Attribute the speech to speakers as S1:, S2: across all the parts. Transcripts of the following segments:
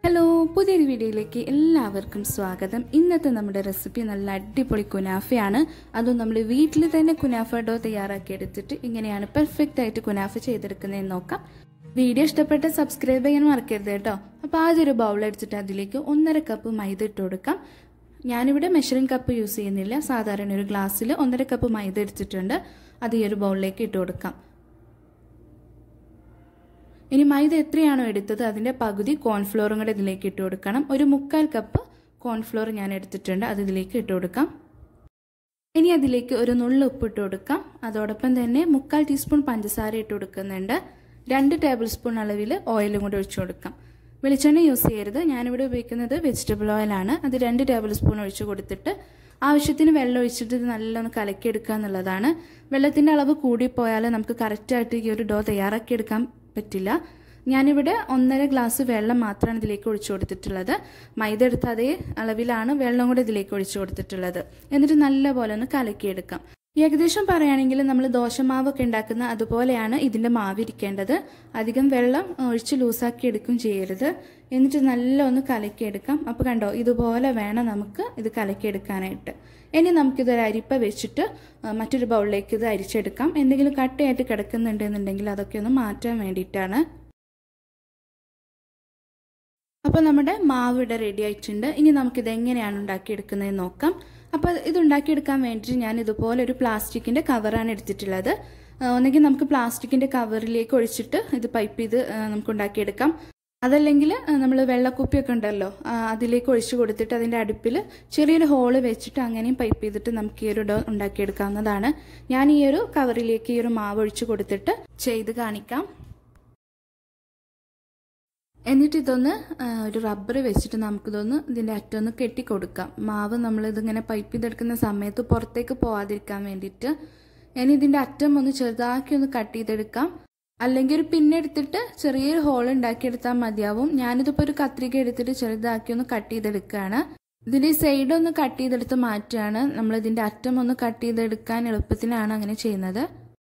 S1: hello പുതിയൊരു വീഡിയോയിലേക്ക് എല്ലാവർക്കും സ്വാഗതം ഇന്നത്തെ നമ്മുടെ റെസിപ്പി നല്ല അടിപൊളി കുനാഫയാണ് അതും നമ്മൾ വീട്ടിൽ തന്നെ കുനാഫ ഡോ തയ്യാറാക്കി എടുത്തിട്ട് ഇങ്ങനെയാണ് പെർഫെക്റ്റ് ആയിട്ട് കുനാഫ ചെയ്തെടുക്കുന്നതെന്ന് നോക്കാം വീഡിയോ ഇഷ്ടപ്പെട്ട സബ്സ്ക്രൈബ് ചെയ്യാൻ മറക്കരുത് കേട്ടോ അപ്പോൾ ആദ്യം ഒരു ബൗൾ എടുത്തിട്ട് അതിലേക്ക് ഒന്നര കപ്പ് മൈദ ഇട്ട് കൊടുക്കാം ഞാനിവിടെ മെഷറിംഗ് കപ്പ് യൂസ് ചെയ്യുന്നില്ല സാധാരണ ഒരു ഗ്ലാസ്സിൽ ഒന്നര കപ്പ് മൈദ എടുത്തിട്ടുണ്ട് അത് ഈ ഒരു ബൗളിലേക്ക് ഇട്ട് കൊടുക്കാം ഇനി മൈദ എത്രയാണോ എടുത്തത് അതിൻ്റെ പകുതി കോൺഫ്ലോറും കൂടെ ഇതിലേക്ക് ഇട്ട് കൊടുക്കണം ഒരു മുക്കാൽ കപ്പ് കോൺഫ്ലോർ ഞാൻ എടുത്തിട്ടുണ്ട് അത് ഇതിലേക്ക് ഇട്ട് കൊടുക്കാം ഇനി അതിലേക്ക് ഒരു നുള്ളു ഉപ്പ് ഇട്ട് കൊടുക്കാം അതോടൊപ്പം തന്നെ മുക്കാൽ ടീസ്പൂൺ പഞ്ചസാര ഇട്ട് കൊടുക്കുന്നുണ്ട് രണ്ട് ടേബിൾ സ്പൂൺ അളവിൽ ഓയിലും കൂടി ഒഴിച്ചു കൊടുക്കാം വെളിച്ചെണ്ണ യൂസ് ചെയ്യരുത് ഞാനിവിടെ ഉപയോഗിക്കുന്നത് വെജിറ്റബിൾ ഓയിലാണ് അത് രണ്ട് ടേബിൾ സ്പൂൺ ഒഴിച്ചു കൊടുത്തിട്ട് ആവശ്യത്തിന് വെള്ളം ഒഴിച്ചിട്ട് ഇത് നല്ലോണം കലക്കിയെടുക്കുക എന്നുള്ളതാണ് വെള്ളത്തിൻ്റെ അളവ് കൂടിപ്പോയാൽ നമുക്ക് കറക്റ്റായിട്ട് ഈ ഒരു ഡോ തയ്യാറാക്കിയെടുക്കാൻ പറ്റില്ല ഞാനിവിടെ ഒന്നര ഗ്ലാസ് വെള്ളം മാത്രമാണ് ഇതിലേക്ക് ഒഴിച്ചു കൊടുത്തിട്ടുള്ളത് മൈദ എടുത്ത അതേ അളവിലാണ് വെള്ളം കൂടെ ഇതിലേക്ക് ഒഴിച്ചു കൊടുത്തിട്ടുള്ളത് എന്നിട്ട് നല്ലപോലെ ഒന്ന് കലക്കിയെടുക്കാം ഏകദേശം പറയുകയാണെങ്കിൽ നമ്മൾ ദോശമാവൊക്കെ ഉണ്ടാക്കുന്ന അതുപോലെയാണ് ഇതിൻ്റെ മാവ് ഇരിക്കേണ്ടത് അധികം വെള്ളം ഒഴിച്ച് ലൂസാക്കി എടുക്കും ചെയ്യരുത് എന്നിട്ട് നല്ല ഒന്ന് കലക്കിയെടുക്കാം അപ്പോൾ കണ്ടോ ഇതുപോലെ വേണം നമുക്ക് ഇത് കലക്കിയെടുക്കാനായിട്ട് ഇനി നമുക്കിതൊരു അരിപ്പ വെച്ചിട്ട് മറ്റൊരു ബൗളിലേക്ക് ഇത് അരിച്ചെടുക്കാം എന്തെങ്കിലും കട്ടയായിട്ട് കിടക്കുന്നുണ്ടെന്നുണ്ടെങ്കിൽ അതൊക്കെ ഒന്ന് മാറ്റാൻ വേണ്ടിയിട്ടാണ് അപ്പോൾ നമ്മുടെ മാവ് ഇവിടെ റെഡി ആയിട്ടുണ്ട് ഇനി നമുക്കിത് എങ്ങനെയാണ് ഉണ്ടാക്കിയെടുക്കുന്നതെന്ന് നോക്കാം അപ്പോൾ ഇത് ഉണ്ടാക്കിയെടുക്കാൻ വേണ്ടിയിട്ട് ഞാൻ ഇതുപോലെ ഒരു പ്ലാസ്റ്റിക്കിൻ്റെ കവറാണ് എടുത്തിട്ടുള്ളത് ഒന്നെങ്കിൽ നമുക്ക് പ്ലാസ്റ്റിക്കിൻ്റെ കവറിലേക്ക് ഒഴിച്ചിട്ട് ഇത് പൈപ്പ് ചെയ്ത് നമുക്ക് ഉണ്ടാക്കിയെടുക്കാം അതല്ലെങ്കിൽ നമ്മൾ വെള്ളക്കുപ്പിയൊക്കെ ഉണ്ടല്ലോ അതിലേക്ക് ഒഴിച്ചു കൊടുത്തിട്ട് അതിൻ്റെ അടുപ്പിൽ ചെറിയൊരു ഹോള് വെച്ചിട്ട് അങ്ങനെയും പൈപ്പ് ചെയ്തിട്ട് നമുക്ക് ഈ ഒരു ഡോ ഉണ്ടാക്കിയെടുക്കാവുന്നതാണ് ഞാൻ ഈ ഒരു കവറിലേക്ക് ഈ ഒരു മാവ് ഒഴിച്ചു കൊടുത്തിട്ട് ചെയ്ത് കാണിക്കാം എന്നിട്ട് ഇതൊന്ന് ഒരു റബ്ബർ വെച്ചിട്ട് നമുക്കിതൊന്ന് ഇതിൻ്റെ അറ്റമൊന്ന് കെട്ടിക്കൊടുക്കാം മാവ് നമ്മളിതിങ്ങനെ പൈപ്പ് ചെയ്തെടുക്കുന്ന സമയത്ത് പുറത്തേക്ക് പോവാതിരിക്കാൻ വേണ്ടിയിട്ട് ഇനി ഇതിൻ്റെ അറ്റം ഒന്ന് ചെറുതാക്കി ഒന്ന് കട്ട് ചെയ്തെടുക്കാം അല്ലെങ്കിൽ ഒരു പിന്നെടുത്തിട്ട് ചെറിയൊരു ഹോൾ ഉണ്ടാക്കിയെടുത്താൽ മതിയാവും ഞാനിതിപ്പോൾ ഒരു കത്രിക എടുത്തിട്ട് ചെറുതാക്കി ഒന്ന് കട്ട് ചെയ്തെടുക്കുകയാണ് ഇതിൻ്റെ സൈഡ് ഒന്ന് കട്ട് ചെയ്തെടുത്ത് മാറ്റുകയാണ് നമ്മൾ ഇതിൻ്റെ അറ്റം ഒന്ന് കട്ട് ചെയ്തെടുക്കാൻ എളുപ്പത്തിനാണ് അങ്ങനെ ചെയ്യുന്നത്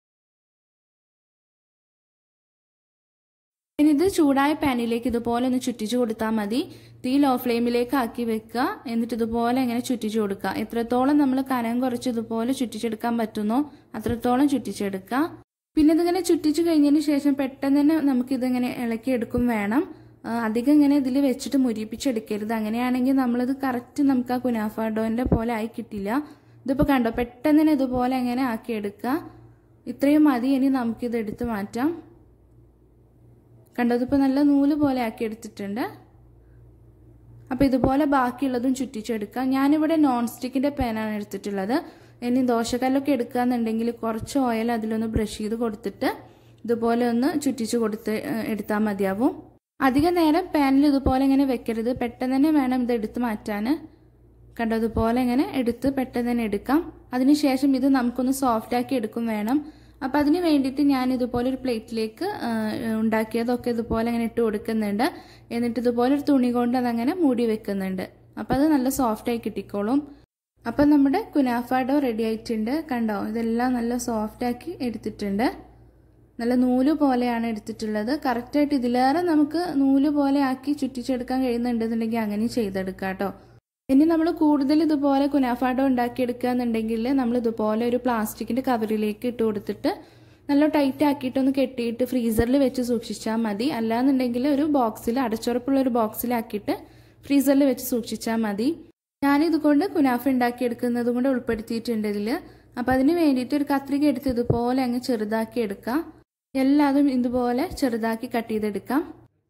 S1: ഇനി ഇത് ചൂടായ പാനിലേക്ക് ഇതുപോലെ ഒന്ന് ചുറ്റിച്ചു കൊടുത്താൽ മതി തീ ലോ ഫ്ലെയിമിലേക്ക് ആക്കി വെക്കുക എന്നിട്ട് ഇതുപോലെ ഇങ്ങനെ ചുറ്റിച്ചു കൊടുക്കുക എത്രത്തോളം നമ്മൾ കനം കുറച്ച് ഇതുപോലെ ചുറ്റിച്ചെടുക്കാൻ പറ്റുന്നോ അത്രത്തോളം ചുറ്റിച്ചെടുക്കുക പിന്നെ ഇതിങ്ങനെ ചുറ്റിച്ചു കഴിഞ്ഞതിന് ശേഷം പെട്ടെന്ന് തന്നെ നമുക്കിതിങ്ങനെ ഇളക്കിയെടുക്കും വേണം അധികം ഇങ്ങനെ ഇതിൽ വെച്ചിട്ട് മുരിപ്പിച്ചെടുക്കരുത് അങ്ങനെയാണെങ്കിൽ നമ്മളിത് കറക്റ്റ് നമുക്ക് ആ കുനാഫാഡോൻ്റെ പോലെ ആയി കിട്ടില്ല ഇതിപ്പോൾ കണ്ടോ പെട്ടെന്ന് തന്നെ ഇതുപോലെ അങ്ങനെ ആക്കിയെടുക്കുക ഇത്രയും മതി ഇനി നമുക്കിത് എടുത്ത് മാറ്റാം കണ്ടതിപ്പോൾ നല്ല നൂല് പോലെ ആക്കി എടുത്തിട്ടുണ്ട് അപ്പോൾ ഇതുപോലെ ബാക്കിയുള്ളതും ചുറ്റിച്ചെടുക്കാം ഞാനിവിടെ നോൺ സ്റ്റിക്കിൻ്റെ പാനാണ് എടുത്തിട്ടുള്ളത് ഇനി ദോശക്കല്ലൊക്കെ എടുക്കുകയെന്നുണ്ടെങ്കിൽ കുറച്ച് ഓയിൽ അതിലൊന്ന് ബ്രഷ് ചെയ്ത് കൊടുത്തിട്ട് ഇതുപോലെ ഒന്ന് ചുറ്റിച്ച് കൊടുത്ത് എടുത്താൽ മതിയാവും അധിക നേരം പാനിൽ ഇതുപോലെ ഇങ്ങനെ വെക്കരുത് പെട്ടെന്ന് തന്നെ വേണം ഇത് എടുത്ത് മാറ്റാൻ കണ്ടോ ഇതുപോലെ ഇങ്ങനെ എടുത്ത് പെട്ടെന്ന് തന്നെ എടുക്കാം അതിനുശേഷം ഇത് നമുക്കൊന്ന് സോഫ്റ്റ് ആക്കി എടുക്കും വേണം അപ്പം അതിന് വേണ്ടിയിട്ട് ഞാൻ ഇതുപോലെ ഒരു പ്ലേറ്റിലേക്ക് ഉണ്ടാക്കിയതൊക്കെ ഇതുപോലെ അങ്ങനെ ഇട്ട് കൊടുക്കുന്നുണ്ട് എന്നിട്ട് ഇതുപോലെ ഒരു തുണി കൊണ്ട് അതങ്ങനെ മൂടി വെക്കുന്നുണ്ട് അപ്പം അത് നല്ല സോഫ്റ്റായി കിട്ടിക്കോളും അപ്പം നമ്മുടെ കുനാഫാഡോ റെഡി ആയിട്ടുണ്ട് കണ്ടോ ഇതെല്ലാം നല്ല സോഫ്റ്റാക്കി എടുത്തിട്ടുണ്ട് നല്ല നൂല് പോലെയാണ് എടുത്തിട്ടുള്ളത് കറക്റ്റായിട്ട് ഇതിലേറെ നമുക്ക് നൂല് പോലെ ആക്കി ചുറ്റിച്ചെടുക്കാൻ കഴിയുന്നുണ്ടെന്നുണ്ടെങ്കിൽ അങ്ങനെ ചെയ്തെടുക്കാം കേട്ടോ ഇനി നമ്മൾ കൂടുതൽ ഇതുപോലെ കുനാഫാഡോ ഉണ്ടാക്കിയെടുക്കുക എന്നുണ്ടെങ്കിൽ നമ്മൾ ഇതുപോലെ ഒരു പ്ലാസ്റ്റിക്കിൻ്റെ കവറിലേക്ക് ഇട്ട് കൊടുത്തിട്ട് നല്ല ടൈറ്റ് ആക്കിയിട്ടൊന്ന് കെട്ടിയിട്ട് ഫ്രീസറിൽ വെച്ച് സൂക്ഷിച്ചാൽ മതി അല്ലാന്നുണ്ടെങ്കിൽ ഒരു ബോക്സിൽ അടച്ചുറപ്പുള്ള ഒരു ബോക്സിലാക്കിയിട്ട് ഫ്രീസറിൽ വെച്ച് സൂക്ഷിച്ചാൽ മതി ഞാനിതുകൊണ്ട് കുനാഫ ഉണ്ടാക്കിയെടുക്കുന്നതും കൂടെ ഉൾപ്പെടുത്തിയിട്ടുണ്ട് ഇതിൽ അപ്പോൾ അതിന് വേണ്ടിയിട്ട് ഒരു കത്രിക എടുത്ത് ഇതുപോലെ അങ്ങ് ചെറുതാക്കി എടുക്കാം എല്ലാതും ഇതുപോലെ ചെറുതാക്കി കട്ട് ചെയ്തെടുക്കാം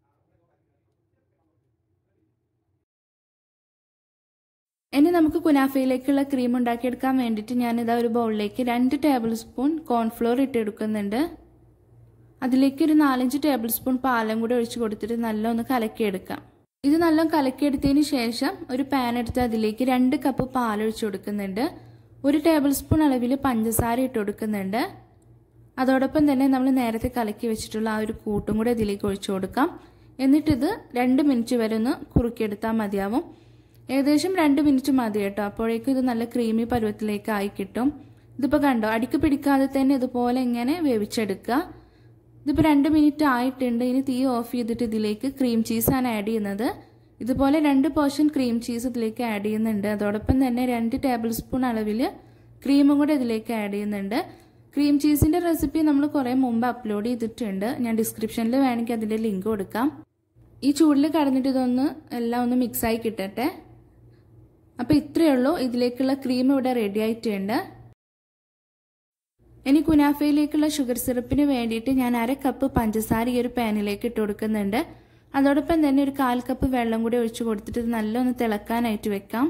S1: ഇനി നമുക്ക് കുനാഫയിലേക്കുള്ള ക്രീം ഉണ്ടാക്കിയെടുക്കാൻ വേണ്ടിയിട്ട് ഞാനിതാ ഒരു ബൗളിലേക്ക് രണ്ട് ടേബിൾ സ്പൂൺ കോൺഫ്ലോർ ഇട്ടെടുക്കുന്നുണ്ട് അതിലേക്ക് ഒരു നാലഞ്ച് ടേബിൾ സ്പൂൺ പാലും കൂടി ഒഴിച്ച് കൊടുത്തിട്ട് നല്ല ഒന്ന് കലക്കിയെടുക്കാം ഇത് നല്ല കലക്കിയെടുത്തതിന് ശേഷം ഒരു പാൻ എടുത്ത് അതിലേക്ക് രണ്ട് കപ്പ് പാൽ ഒഴിച്ച് കൊടുക്കുന്നുണ്ട് ഒരു ടേബിൾ സ്പൂൺ അളവിൽ പഞ്ചസാര ഇട്ട് കൊടുക്കുന്നുണ്ട് അതോടൊപ്പം തന്നെ നമ്മൾ നേരത്തെ കലക്കി വെച്ചിട്ടുള്ള ആ ഒരു കൂട്ടും കൂടി അതിലേക്ക് ഒഴിച്ചു കൊടുക്കാം എന്നിട്ടിത് രണ്ട് മിനിറ്റ് വരെ ഒന്ന് കുറുക്കിയെടുത്താൽ മതിയാവും ഏകദേശം രണ്ട് മിനിറ്റ് മതി കേട്ടോ അപ്പോഴേക്കും ഇത് നല്ല ക്രീമി പരുവത്തിലേക്ക് ആയി കിട്ടും ഇതിപ്പോൾ കണ്ടോ അടിക്ക് പിടിക്കാതെ തന്നെ ഇതുപോലെ ഇങ്ങനെ വേവിച്ചെടുക്കുക ഇതിപ്പോൾ രണ്ട് മിനിറ്റ് ആയിട്ടുണ്ട് ഇനി തീ ഓഫ് ചെയ്തിട്ട് ഇതിലേക്ക് ക്രീം ചീസാണ് ആഡ് ചെയ്യുന്നത് ഇതുപോലെ രണ്ട് പോർഷൻ ക്രീം ചീസ് ഇതിലേക്ക് ആഡ് ചെയ്യുന്നുണ്ട് അതോടൊപ്പം തന്നെ രണ്ട് ടേബിൾ സ്പൂൺ അളവിൽ ക്രീമും കൂടെ ഇതിലേക്ക് ആഡ് ചെയ്യുന്നുണ്ട് ക്രീം ചീസിൻ്റെ റെസിപ്പി നമ്മൾ കുറേ മുമ്പ് അപ്ലോഡ് ചെയ്തിട്ടുണ്ട് ഞാൻ ഡിസ്ക്രിപ്ഷനിൽ വേണമെങ്കിൽ അതിൻ്റെ ലിങ്ക് കൊടുക്കാം ഈ ചൂടിൽ കടന്നിട്ട് ഇതൊന്ന് എല്ലാം ഒന്ന് മിക്സായി കിട്ടട്ടെ അപ്പോൾ ഇത്രയേ ഉള്ളൂ ഇതിലേക്കുള്ള ക്രീം ഇവിടെ റെഡി ആയിട്ടുണ്ട് ഇനി കുനാഫയിലേക്കുള്ള ഷുഗർ സിറപ്പിന് വേണ്ടിയിട്ട് ഞാൻ അര കപ്പ് പഞ്ചസാര ഈ ഒരു പാനിലേക്ക് ഇട്ട് കൊടുക്കുന്നുണ്ട് അതോടൊപ്പം തന്നെ ഒരു കാൽ കപ്പ് വെള്ളം കൂടി ഒഴിച്ചു കൊടുത്തിട്ട് ഇത് നല്ലൊന്ന് തിളക്കാനായിട്ട് വെക്കാം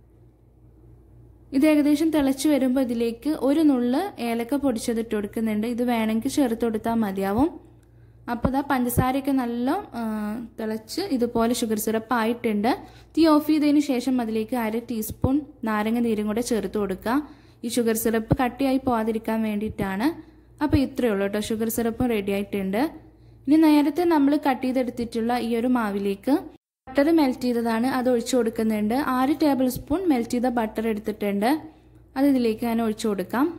S1: ഇത് ഏകദേശം തിളച്ച് വരുമ്പോൾ ഇതിലേക്ക് ഒരു നുള്ള് ഏലക്ക പൊടിച്ചത് ഇട്ട് കൊടുക്കുന്നുണ്ട് ഇത് വേണമെങ്കിൽ ചേർത്ത് കൊടുത്താൽ മതിയാവും അപ്പോൾ ഇതാ പഞ്ചസാരയൊക്കെ നല്ല തിളച്ച് ഇതുപോലെ ഷുഗർ സിറപ്പ് ആയിട്ടുണ്ട് തീ ഓഫ് ചെയ്തതിന് ശേഷം അതിലേക്ക് അര ടീസ്പൂൺ നാരങ്ങ നീരും കൂടെ ചേർത്ത് കൊടുക്കുക ഈ ഷുഗർ സിറപ്പ് കട്ടിയായി പോകാതിരിക്കാൻ വേണ്ടിയിട്ടാണ് അപ്പോൾ ഇത്രയേ ഉള്ളൂ കേട്ടോ ഷുഗർ സിറപ്പും റെഡി ആയിട്ടുണ്ട് ഇനി നേരത്തെ നമ്മൾ കട്ട് ചെയ്തെടുത്തിട്ടുള്ള ഈ ഒരു മാവിലേക്ക് ബട്ടർ മെൽറ്റ് ചെയ്തതാണ് അത് ഒഴിച്ചു കൊടുക്കുന്നുണ്ട് ആറ് ടേബിൾ സ്പൂൺ മെൽറ്റ് ചെയ്ത ബട്ടർ എടുത്തിട്ടുണ്ട് അത് ഇതിലേക്ക് ഞാൻ ഒഴിച്ചു കൊടുക്കാം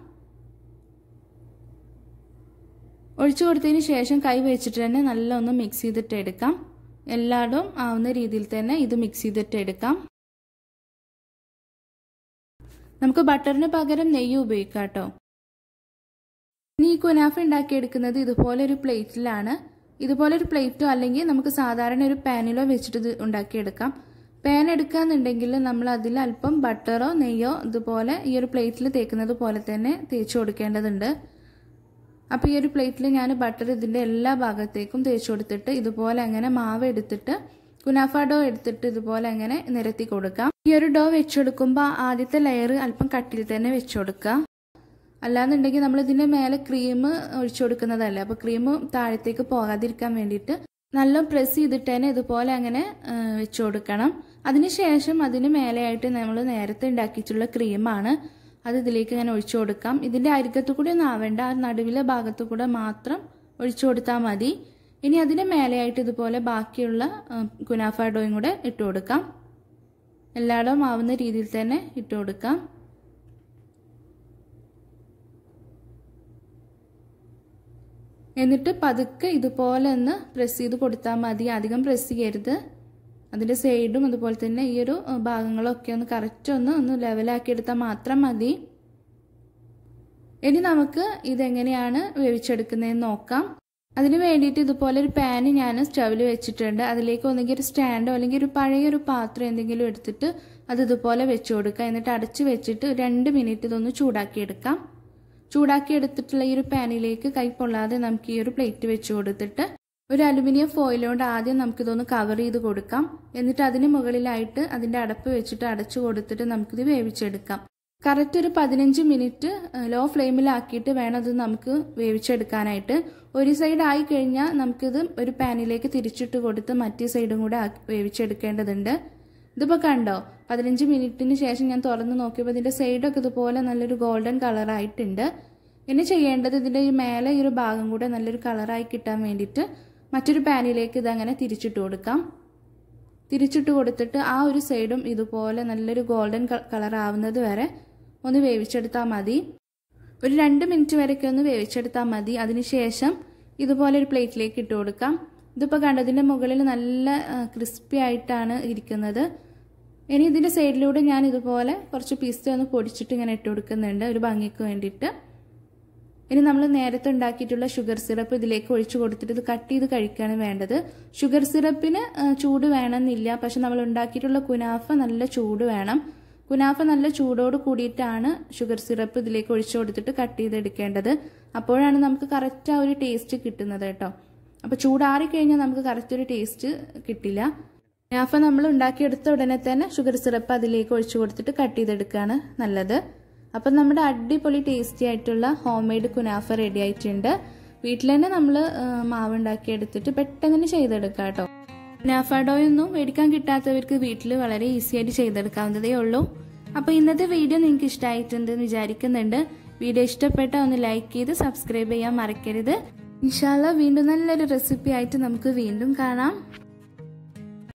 S1: ഒഴിച്ചു കൊടുത്തതിന് ശേഷം കൈ വെച്ചിട്ട് തന്നെ നല്ല ഒന്ന് മിക്സ് ചെയ്തിട്ട് എടുക്കാം എല്ലായിടും ആവുന്ന രീതിയിൽ തന്നെ ഇത് മിക്സ് ചെയ്തിട്ട് എടുക്കാം നമുക്ക് ബട്ടറിന് പകരം നെയ്യ് ഉപയോഗിക്കാം കേട്ടോ ഇനി ഈ കുനാഫ ഉണ്ടാക്കിയെടുക്കുന്നത് ഇതുപോലെ ഒരു പ്ലേറ്റിലാണ് ഇതുപോലെ ഒരു പ്ലേറ്റോ അല്ലെങ്കിൽ നമുക്ക് സാധാരണ ഒരു പാനിലോ വെച്ചിട്ട് ഇത് ഉണ്ടാക്കിയെടുക്കാം പാൻ എടുക്കാന്നുണ്ടെങ്കിൽ നമ്മൾ അതിൽ അല്പം ബട്ടറോ നെയ്യോ ഇതുപോലെ ഈ ഒരു പ്ലേറ്റിൽ തേക്കുന്നത് പോലെ തന്നെ തേച്ച് കൊടുക്കേണ്ടതുണ്ട് അപ്പോൾ ഈ ഒരു പ്ലേറ്റിൽ ഞാൻ ബട്ടർ ഇതിൻ്റെ എല്ലാ ഭാഗത്തേക്കും തേച്ച് കൊടുത്തിട്ട് ഇതുപോലെ അങ്ങനെ മാവ് എടുത്തിട്ട് കുനാഫ ഡോ എടുത്തിട്ട് ഇതുപോലെ അങ്ങനെ നിരത്തി കൊടുക്കാം ഈ ഒരു ഡോ വെച്ചെടുക്കുമ്പോൾ ആദ്യത്തെ ലെയർ അല്പം കട്ടിയിൽ തന്നെ വെച്ച് കൊടുക്കുക അല്ലാന്നുണ്ടെങ്കിൽ നമ്മൾ ഇതിൻ്റെ മേലെ ക്രീം ഒഴിച്ചു കൊടുക്കുന്നതല്ലേ അപ്പോൾ ക്രീം താഴത്തേക്ക് പോകാതിരിക്കാൻ വേണ്ടിയിട്ട് നല്ല പ്രസ് ചെയ്തിട്ട് തന്നെ ഇതുപോലെ അങ്ങനെ വെച്ചു കൊടുക്കണം അതിനുശേഷം അതിന് മേലെയായിട്ട് നമ്മൾ നേരത്തെ ഉണ്ടാക്കിയിട്ടുള്ള ക്രീമാണ് അത് ഇതിലേക്ക് ഇങ്ങനെ ഒഴിച്ചു കൊടുക്കാം ഇതിൻ്റെ അരികത്തു കൂടി ഒന്നും ആവേണ്ട ആ നടുവിലെ ഭാഗത്തു കൂടെ മാത്രം ഒഴിച്ചു കൊടുത്താൽ മതി ഇനി അതിന് മേലെയായിട്ട് ഇതുപോലെ ബാക്കിയുള്ള കുനാഫ ഡോയും കൂടെ ഇട്ട് കൊടുക്കാം എല്ലായിടവും ആവുന്ന രീതിയിൽ തന്നെ ഇട്ട് കൊടുക്കാം എന്നിട്ട് പതുക്കെ ഇതുപോലെ ഒന്ന് പ്രസ് ചെയ്ത് കൊടുത്താൽ മതി അധികം പ്രസ് ചെയ്യരുത് അതിൻ്റെ സൈഡും അതുപോലെ തന്നെ ഈ ഒരു ഭാഗങ്ങളൊക്കെ ഒന്ന് കറക്റ്റ് ഒന്ന് ഒന്ന് ലെവലാക്കി എടുത്താൽ മാത്രം മതി ഇനി നമുക്ക് ഇതെങ്ങനെയാണ് വേവിച്ചെടുക്കുന്നതെന്ന് നോക്കാം അതിന് വേണ്ടിയിട്ട് ഇതുപോലെ ഒരു പാന് ഞാൻ സ്റ്റവിൽ വെച്ചിട്ടുണ്ട് അതിലേക്ക് ഒന്നെങ്കിൽ ഒരു സ്റ്റാൻഡോ അല്ലെങ്കിൽ ഒരു പഴയ ഒരു പാത്രം എന്തെങ്കിലും എടുത്തിട്ട് അത് ഇതുപോലെ വെച്ച് കൊടുക്കുക എന്നിട്ട് അടച്ച് വെച്ചിട്ട് രണ്ട് മിനിറ്റ് ഇതൊന്ന് ചൂടാക്കിയെടുക്കാം ചൂടാക്കി എടുത്തിട്ടുള്ള ഈ ഒരു പാനിലേക്ക് കൈ പൊള്ളാതെ നമുക്ക് ഈ ഒരു പ്ലേറ്റ് വെച്ച് കൊടുത്തിട്ട് ഒരു അലുമിനിയം ഫോയിൽ കൊണ്ട് ആദ്യം നമുക്കിതൊന്ന് കവർ ചെയ്ത് കൊടുക്കാം എന്നിട്ട് അതിന് മുകളിലായിട്ട് അതിൻ്റെ അടപ്പ് വെച്ചിട്ട് അടച്ചു കൊടുത്തിട്ട് നമുക്കിത് വേവിച്ചെടുക്കാം കറക്റ്റ് ഒരു പതിനഞ്ച് മിനിറ്റ് ലോ ഫ്ലെയിമിലാക്കിയിട്ട് വേണം അത് നമുക്ക് വേവിച്ചെടുക്കാനായിട്ട് ഒരു സൈഡ് ആയി കഴിഞ്ഞാൽ നമുക്കിത് ഒരു പാനിലേക്ക് തിരിച്ചിട്ട് കൊടുത്ത് മറ്റേ സൈഡും കൂടെ വേവിച്ചെടുക്കേണ്ടതുണ്ട് ഇതിപ്പോൾ കണ്ടോ പതിനഞ്ച് മിനിറ്റിന് ശേഷം ഞാൻ തുറന്ന് നോക്കിയപ്പോൾ ഇതിൻ്റെ സൈഡൊക്കെ ഇതുപോലെ നല്ലൊരു ഗോൾഡൻ കളറായിട്ടുണ്ട് ഇനി ചെയ്യേണ്ടത് ഇതിൻ്റെ ഈ മേലെ ഈ ഒരു ഭാഗം കൂടെ നല്ലൊരു കളറായി കിട്ടാൻ വേണ്ടിയിട്ട് മറ്റൊരു പാനിലേക്ക് ഇതങ്ങനെ തിരിച്ചിട്ട് കൊടുക്കാം തിരിച്ചിട്ട് കൊടുത്തിട്ട് ആ ഒരു സൈഡും ഇതുപോലെ നല്ലൊരു ഗോൾഡൻ കളർ ആവുന്നത് വരെ ഒന്ന് വേവിച്ചെടുത്താൽ മതി ഒരു രണ്ട് മിനിറ്റ് വരെയൊക്കെ ഒന്ന് വേവിച്ചെടുത്താൽ മതി അതിനുശേഷം ഇതുപോലെ ഒരു പ്ലേറ്റിലേക്ക് ഇട്ട് കൊടുക്കാം ഇതിപ്പോൾ കണ്ടതിൻ്റെ മുകളിൽ നല്ല ക്രിസ്പി ആയിട്ടാണ് ഇരിക്കുന്നത് ഇനി ഇതിൻ്റെ സൈഡിലൂടെ ഞാൻ ഇതുപോലെ കുറച്ച് പിസ്ത ഒന്ന് പൊടിച്ചിട്ട് ഇങ്ങനെ ഇട്ട് കൊടുക്കുന്നുണ്ട് ഒരു ഭംഗിക്ക് വേണ്ടിയിട്ട് ഇനി നമ്മൾ നേരത്തെ ഉണ്ടാക്കിയിട്ടുള്ള ഷുഗർ സിറപ്പ് ഇതിലേക്ക് ഒഴിച്ചു കൊടുത്തിട്ട് ഇത് കട്ട് ചെയ്ത് കഴിക്കുകയാണ് വേണ്ടത് ഷുഗർ സിറപ്പിന് ചൂട് വേണമെന്നില്ല പക്ഷെ നമ്മൾ ഉണ്ടാക്കിയിട്ടുള്ള കുനാഫ നല്ല ചൂട് വേണം കുനാഫ നല്ല ചൂടോട് കൂടിയിട്ടാണ് ഷുഗർ സിറപ്പ് ഇതിലേക്ക് ഒഴിച്ചു കൊടുത്തിട്ട് കട്ട് ചെയ്തെടുക്കേണ്ടത് അപ്പോഴാണ് നമുക്ക് കറക്റ്റ് ആ ഒരു ടേസ്റ്റ് കിട്ടുന്നത് കേട്ടോ അപ്പോൾ ചൂടാറി കഴിഞ്ഞാൽ നമുക്ക് കറക്റ്റ് ഒരു ടേസ്റ്റ് കിട്ടില്ല കുനാഫ നമ്മൾ ഉണ്ടാക്കിയെടുത്ത ഉടനെ തന്നെ ഷുഗർ സിറപ്പ് അതിലേക്ക് ഒഴിച്ചു കൊടുത്തിട്ട് കട്ട് ചെയ്തെടുക്കുകയാണ് നല്ലത് അപ്പം നമ്മുടെ അടിപൊളി ടേസ്റ്റി ആയിട്ടുള്ള ഹോം മെയ്ഡ് കുനാഫ റെഡി ആയിട്ടുണ്ട് വീട്ടിൽ തന്നെ നമ്മൾ മാവ് ഉണ്ടാക്കി എടുത്തിട്ട് പെട്ടെന്ന് തന്നെ ചെയ്തെടുക്കാം കേട്ടോ കുനാഫ ഡോയൊന്നും മേടിക്കാൻ കിട്ടാത്തവർക്ക് വീട്ടിൽ വളരെ ഈസി ആയിട്ട് ചെയ്തെടുക്കാവുന്നതേ ഉള്ളൂ അപ്പോൾ ഇന്നത്തെ വീഡിയോ നിങ്ങൾക്ക് ഇഷ്ടമായിട്ടുണ്ടെന്ന് വിചാരിക്കുന്നുണ്ട് വീഡിയോ ഇഷ്ടപ്പെട്ട ഒന്ന് ലൈക്ക് ചെയ്ത് സബ്സ്ക്രൈബ് ചെയ്യാൻ മറക്കരുത് ഇൻഷാല്ല വീണ്ടും നല്ലൊരു റെസിപ്പി ആയിട്ട് നമുക്ക് വീണ്ടും കാണാം